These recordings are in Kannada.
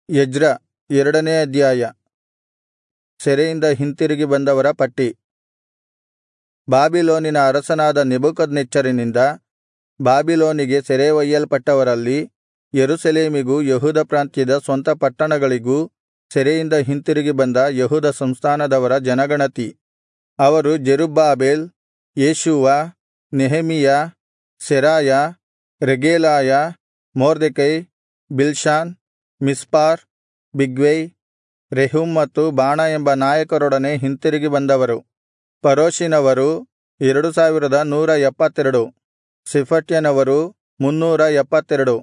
ಎಜ್ರ ಎರಡನೇ ಅಧ್ಯಾಯ ಸೆರೆಯಿಂದ ಹಿಂತಿರುಗಿ ಬಂದವರ ಪಟ್ಟಿ ಬಾಬಿಲೋನಿನ ಅರಸನಾದ ನೆಬೂಕದ್ನೆಚ್ಚರನಿಂದ ಬಾಬಿಲೋನಿಗೆ ಸೆರೆ ಒಯ್ಯಲ್ಪಟ್ಟವರಲ್ಲಿ ಯೆರೂಸಲೇಮಿಗೂ ಯೆಹೂದ ಪ್ರಾಂತ್ಯದ ಸ್ವಂತ ಪಟ್ಟಣಗಳಿಗೂ ಸೆರೆಯಿಂದ ಹಿಂತಿರುಗಿ ಬಂದ ಯೆಹೂದ ಸಂಸ್ಥಾನದವರ ಜನಗಣತಿ ಅವರು ಜೆರುಬ್ಬಾಬೆಲ್ ಯೇಷೂವ ನೆಹೆಮೀಯ ಸೆರಾಯ ರೆಗೇಲಾಯ Mordecai Bilshan Mispar Bigvai Rehum ಮತ್ತು ಬಾಣ ಎಂಬ ನಾಯಕರೊಡನೆ ಹಿಂತಿರುಗಿ ಬಂದವರು ಪರೋಷಿನವರು ಎರಡು ಸಾವಿರದ ನೂರ ಎಪ್ಪತ್ತೆರಡು ಶೆಫಟ್ಯನವರು ಮುನ್ನೂರ ಎಪ್ಪತ್ತೆರಡು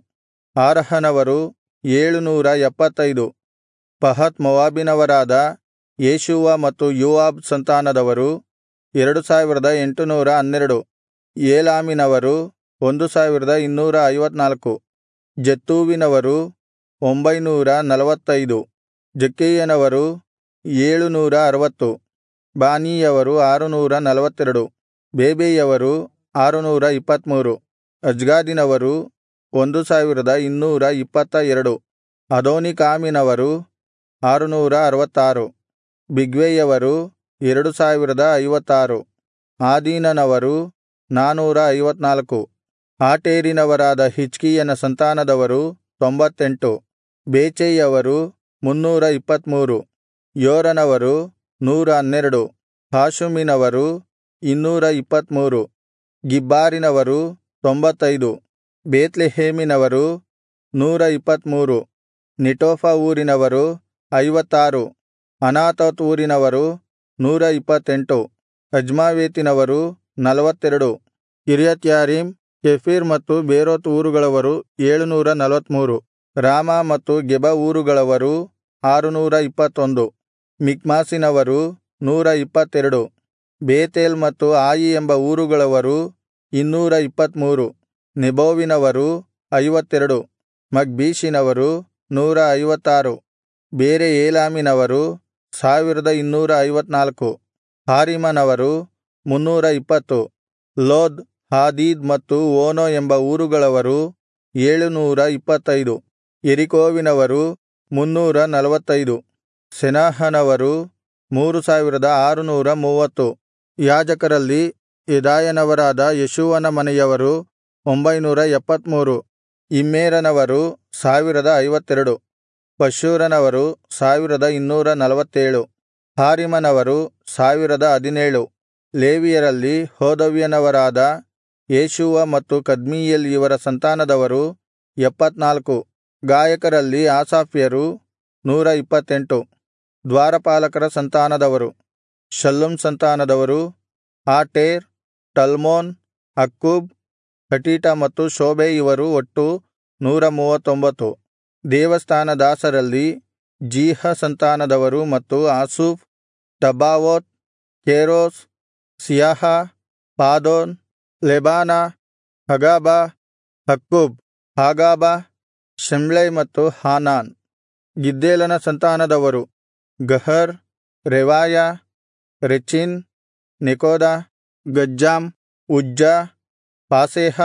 ಆರಹನವರು ಏಳುನೂರ ಎಪ್ಪತ್ತೈದು ಪಹತ್ ಮೋವಾಬಿನವರಾದ ಯೇಷೂವ ಮತ್ತು ಯೋವಾಬ್ ಸಂತಾನದವರು ಎರಡು ಸಾವಿರದ ಎಂಟುನೂರ ಹನ್ನೆರಡು ಏಲಾಮಿನವರು ಒಂದು ಸಾವಿರದ ಇನ್ನೂರ ಐವತ್ನಾಲ್ಕು ಜತ್ತೂವಿನವರು ಒಂಬೈನೂರ ನಲವತ್ತೈದು ಜಕ್ಕೈಯನವರು ಏಳುನೂರ ಅರವತ್ತು ಬಾನೀಯವರು ಆರುನೂರ ನಲವತ್ತೆರಡು ಬೇಬೈಯವರು ಆರುನೂರ ಇಪ್ಪತ್ತ್ಮೂರು ಅಜ್ಗಾದಿನವರು ಒಂದು ಸಾವಿರದ ಇನ್ನೂರ ಇಪ್ಪತ್ತ ಎರಡು ಅದೋನೀಕಾಮಿನವರು ಆರುನೂರ ಅರವತ್ತಾರು ಬಿಗ್ವೈಯವರು ಎರಡು ಸಾವಿರದ ಐವತ್ತಾರು ಆದೀನನವರು ನಾನೂರ ಐವತ್ನಾಲ್ಕು ಆಟೇರಿನವರಾದ ಹಿಜ್ಕೀಯನ ಸಂತಾನದವರು ತೊಂಬತ್ತೆಂಟು ಬೇಚೈಯವರು ಮುನ್ನೂರ ಇಪ್ಪತ್ತ್ಮೂರು ಯೋರನವರು ನೂರ ಹನ್ನೆರಡು ಹಾಷುಮಿನವರು ಇನ್ನೂರ ಇಪ್ಪತ್ತ್ಮೂರು ಗಿಬ್ಬಾರಿನವರು ತೊಂಬತ್ತೈದು ಬೇತ್ಲೆಹೇಮಿನವರು ನೂರ ಇಪ್ಪತ್ತ್ಮೂರು ನೆಟೋಫ ಊರಿನವರು ಐವತ್ತಾರು ಅನಾತೋತ್ ಊರಿನವರು ನೂರ ಇಪ್ಪತ್ತೆಂಟು ಅಜ್ಮಾವೇತಿನವರು ನಲವತ್ತೆರಡು ಕಿರ್ಯತ್ಯಾರೀಮ್ ಕೆಫೀರ್ ಮತ್ತು ಬೇರೋತ್ ಊರುಗಳವರು ಏಳುನೂರ ನಲವತ್ತ್ಮೂರು ರಾಮ ಮತ್ತು ಗೆಬ ಊರುಗಳವರು ಆರುನೂರ ಇಪ್ಪತ್ತೊಂದು ಮಿಕ್ಮಾಸಿನವರು ನೂರ ಇಪ್ಪತ್ತೆರಡು ಬೇತೇಲ್ ಮತ್ತು ಆಯಿ ಎಂಬ ಊರುಗಳವರು ಇನ್ನೂರ ಇಪ್ಪತ್ತ್ಮೂರು ನೆಬೋವಿನವರು ಐವತ್ತೆರಡು ಮಗ್ಬೀಷಿನವರು ನೂರ ಐವತ್ತಾರು ಬೇರೆ ಏಲಾಮಿನವರು ಸಾವಿರದ ಇನ್ನೂರ ಐವತ್ನಾಲ್ಕು ಹಾರಿಮನವರು ಮುನ್ನೂರ ಇಪ್ಪತ್ತು ಲೋದ್ ಹಾದೀದ್ ಮತ್ತು ಓನೋ ಎಂಬ ಊರುಗಳವರು ಏಳುನೂರ ಇಪ್ಪತ್ತೈದು ಯೆರಿಕೋವಿನವರು ಮುನ್ನೂರ ನಲವತ್ತೈದು ಸೆನಾಹನವರು ಮೂರು ಸಾವಿರದ ಆರುನೂರ ಮೂವತ್ತು ಯಾಜಕರಲ್ಲಿ ಯೆದಾಯನವರಾದ ಯೇಷೂವನ ಮನೆಯವರು ಒಂಬೈನೂರ ಎಪ್ಪತ್ತ್ಮೂರು ಇಮ್ಮೇರನವರು ಸಾವಿರದ ಐವತ್ತೆರಡು ಪಶ್ಹೂರನವರು ಸಾವಿರದ ಇನ್ನೂರ ನಲವತ್ತೇಳು ಹಾರಿಮನವರು ಸಾವಿರದ ಹದಿನೇಳು ಲೇವಿಯರಲ್ಲಿ ಹೋದವ್ಯನವರಾದ ಯೇಷೂವ ಮತ್ತು ಕದ್ಮೀಯೇಲ್ ಇವರ ಸಂತಾನದವರು ಎಪ್ಪತ್ನಾಲ್ಕು ಗಾಯಕರಲ್ಲಿ ಆಸಾಫ್ಯರು ನೂರ ಇಪ್ಪತ್ತೆಂಟು ದ್ವಾರಪಾಲಕರ ಸಂತಾನದವರು ಶಲ್ಲುಮ್ ಸಂತಾನದವರು ಆಟೇರ್ ಟಲ್ಮೋನ್ ಅಕ್ಕೂಬ್ ಹಟೀಟ ಮತ್ತು ಶೋಬೈ ಇವರು ಒಟ್ಟು ನೂರ ಮೂವತ್ತೊಂಬತ್ತು ದೇವಸ್ಥಾನದಾಸರಲ್ಲಿ ಜೀಹ ಸಂತಾನದವರು ಮತ್ತು ಆಸೂಫ್ ಟಬಾವೋತ್ ಕೇರೋಸ್ ಸಿಯಾಹ ಪಾದೋನ್ ಲೆಬಾನ ಹಗಾಬ ಅಕ್ಕೂಬ್ ಹಾಗಾಬ ಶಮ್ಲೈ ಮತ್ತು ಹಾನಾನ್ ಗಿದ್ದೇಲನ ಸಂತಾನದವರು ಗಹರ್ ರೆವಾಯ ರೆಚಿನ್ ನೆಕೋದ ಗಜ್ಜಾಮ್ ಉಜ್ಜ ಪಾಸೇಹ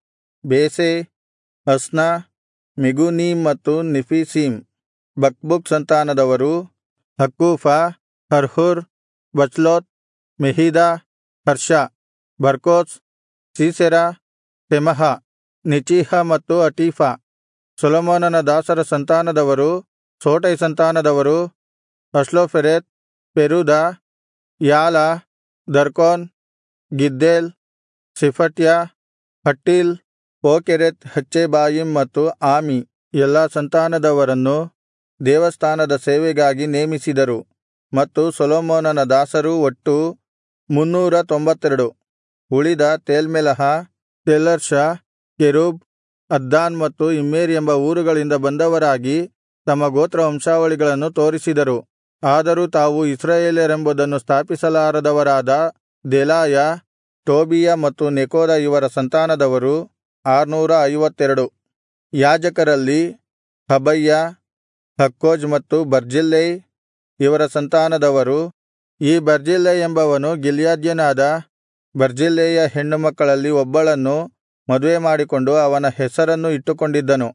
ಬೇಸೈ ಅಸ್ನ ಮೆಗೂನೀಮ್ ಮತ್ತು ನೆಫೀಸೀಮ್ ಬಕ್ಬುಕ್ ಸಂತಾನದವರು ಹಕ್ಕೂಫ ಹರ್ಹೂರ್ ಬಚ್ಲೋತ್ ಮೆಹೀದ ಹರ್ಷ ಬರ್ಕೋಸ್ ಸೀಸೆರ ತೆಮಹ ನೆಚೀಹ ಮತ್ತು ಅಟೀಫ ಸೊಲೊಮೋನನ ದಾಸರ ಸಂತಾನದವರು ಸೋಟೈ ಸಂತಾನದವರು ಅಶ್ಲೋಫೆರೆತ್ ಪೆರೂದ ಯಾಲ ದರ್ಕೋನ್ ಗಿದ್ದೇಲ್ ಶೆಫಟ್ಯ ಹಟ್ಟೀಲ್ ಪೋಕೆರೆತ್ ಹಚ್ಚೆಬಾಯಿಮ್ ಮತ್ತು ಆಮಿ ಎಲ್ಲಾ ಸಂತಾನದವರನ್ನು ದೇವಸ್ಥಾನದ ಸೇವೆಗಾಗಿ ನೇಮಿಸಿದರು ಮತ್ತು ಸೊಲೊಮೋನನ ದಾಸರು ಒಟ್ಟು ಮುನ್ನೂರ ತೊಂಬತ್ತೆರಡು ಉಳಿದ ತೇಲ್ಮೆಲಹ ತೆಲರ್ಷ ಕೆರೂಬ್ ಅದ್ದಾನ್ ಮತ್ತು ಇಮ್ಮೇರ್ ಎಂಬ ಊರುಗಳಿಂದ ಬಂದವರಾಗಿ ತಮ್ಮ ಗೋತ್ರವಂಶಾವಳಿಗಳನ್ನು ತೋರಿಸಿದರು ಆದರೂ ತಾವು ಇಸ್ರಾಯೇಲರೆಂಬುದನ್ನು ಸ್ಥಾಪಿಸಲಾರದವರಾದ ದೆಲಾಯ ಟೋಬೀಯ ಮತ್ತು ನೆಕೋದ ಇವರ ಸಂತಾನದವರು ಆರ್ನೂರ ಐವತ್ತೆರಡು ಯಾಜಕರಲ್ಲಿ ಹಬಯ್ಯ ಹಕ್ಕೋಜ್ ಮತ್ತು ಬರ್ಜಿಲ್ಲೈ ಇವರ ಸಂತಾನದವರು ಈ ಬರ್ಜಿಲ್ಲೈ ಎಂಬವನು ಗಿಲ್ಯಾದ್ಯನಾದ ಬರ್ಜಿಲ್ಲೈಯ ಹೆಣ್ಣುಮಕ್ಕಳಲ್ಲಿ ಒಬ್ಬಳನ್ನು ಮದುವೆಮಾಡಿಕೊಂಡು ಅವನ ಹೆಸರನ್ನು ಇಟ್ಟುಕೊಂಡಿದ್ದನು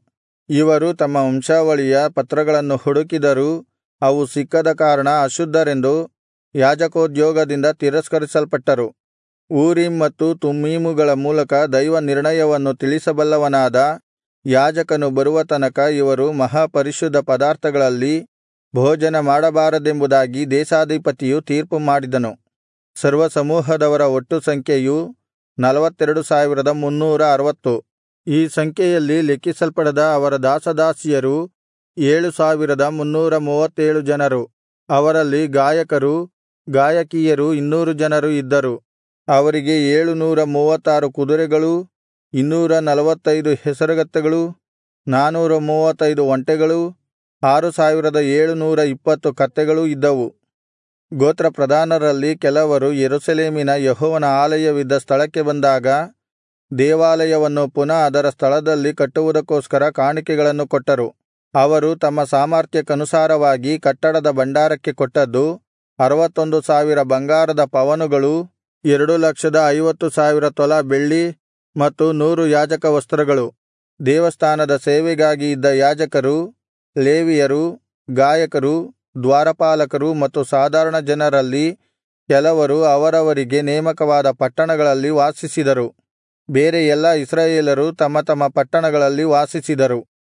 ಇವರು ತಮ್ಮ ವಂಶಾವಳಿಯ ಪತ್ರಗಳನ್ನು ಹುಡುಕಿದರೂ ಅವು ಸಿಕ್ಕದ ಕಾರಣ ಅಶುದ್ಧರೆಂದು ಯಾಜಕೋದ್ಯೋಗದಿಂದ ತಿರಸ್ಕರಿಸಲ್ಪಟ್ಟರು ಊರೀಮ್ ಮತ್ತು ತುಮ್ಮೀಮುಗಳ ಮೂಲಕ ದೈವ ನಿರ್ಣಯವನ್ನು ತಿಳಿಸಬಲ್ಲವನಾದ ಯಾಜಕನು ಬರುವ ತನಕ ಇವರು ಮಹಾಪರಿಶುದ್ಧ ಪದಾರ್ಥಗಳಲ್ಲಿ ಭೋಜನ ಮಾಡಬಾರದೆಂಬುದಾಗಿ ದೇಶಾಧಿಪತಿಯು ತೀರ್ಪು ಮಾಡಿದನು ಸರ್ವಸಮೂಹದವರ ಒಟ್ಟು ಸಂಖ್ಯೆಯು ನಲವತ್ತೆರಡು ಸಾವಿರದ ಮುನ್ನೂರ ಅರವತ್ತು ಈ ಸಂಖ್ಯೆಯಲ್ಲಿ ಲೆಕ್ಕಿಸಲ್ಪಡದ ಅವರ ದಾಸದಾಸಿಯರು ಏಳು ಸಾವಿರದ ಮುನ್ನೂರ ಮೂವತ್ತೇಳು ಜನರು ಅವರಲ್ಲಿ ಗಾಯಕರೂ ಗಾಯಕಿಯರು ಇನ್ನೂರು ಜನರು ಇದ್ದರು ಅವರಿಗೆ ಏಳುನೂರ ಮೂವತ್ತಾರು ಕುದುರೆಗಳೂ ಇನ್ನೂರ ನಲವತ್ತೈದು ಹೇಸರಗತ್ತೆಗಳೂ ನಾನೂರ ಮೂವತ್ತೈದು ಒಂಟೆಗಳೂ ಆರು ಸಾವಿರದ ಏಳುನೂರ ಇಪ್ಪತ್ತು ಕತ್ತೆಗಳೂ ಇದ್ದವು ಗೋತ್ರಪ್ರಧಾನರಲ್ಲಿ ಕೆಲವರು ಯೆರೂಸಲೇಮಿನ ಯೆಹೋವನ ಆಲಯವಿದ್ದ ಸ್ಥಳಕ್ಕೆ ಬಂದಾಗ ದೇವಾಲಯವನ್ನು ಪುನಃ ಅದರ ಸ್ಥಳದಲ್ಲಿ ಕಟ್ಟುವುದಕ್ಕೋಸ್ಕರ ಕಾಣಿಕೆಗಳನ್ನು ಕೊಟ್ಟರು ಅವರು ತಮ್ಮ ಸಾಮರ್ಥ್ಯಕ್ಕನುಸಾರವಾಗಿ ಕಟ್ಟಡದ ಭಂಡಾರಕ್ಕೆ ಕೊಟ್ಟದ್ದು ಅರವತ್ತೊಂದು ಸಾವಿರ ಬಂಗಾರದ ಪವನುಗಳು ಎರಡು ಲಕ್ಷದ ಐವತ್ತು ಸಾವಿರ ತೊಲ ಬೆಳ್ಳಿ ಮತ್ತು ನೂರು ಯಾಜಕ ವಸ್ತ್ರಗಳು ದೇವಸ್ಥಾನದ ಸೇವೆಗಾಗಿ ಇದ್ದ ಯಾಜಕರು ಲೇವಿಯರು ಗಾಯಕರು ದ್ವಾರಪಾಲಕರು ಮತ್ತು ಸಾಧಾರಣ ಜನರಲ್ಲಿ ಕೆಲವರು ಅವರವರಿಗೆ ನೇಮಕವಾದ ಪಟ್ಟಣಗಳಲ್ಲಿ ವಾಸಿಸಿದರು ಬೇರೆ ಎಲ್ಲಾ ಇಸ್ರಾಯೇಲರು ತಮ್ಮ ತಮ್ಮ ಪಟ್ಟಣಗಳಲ್ಲಿ ವಾಸಿಸಿದರು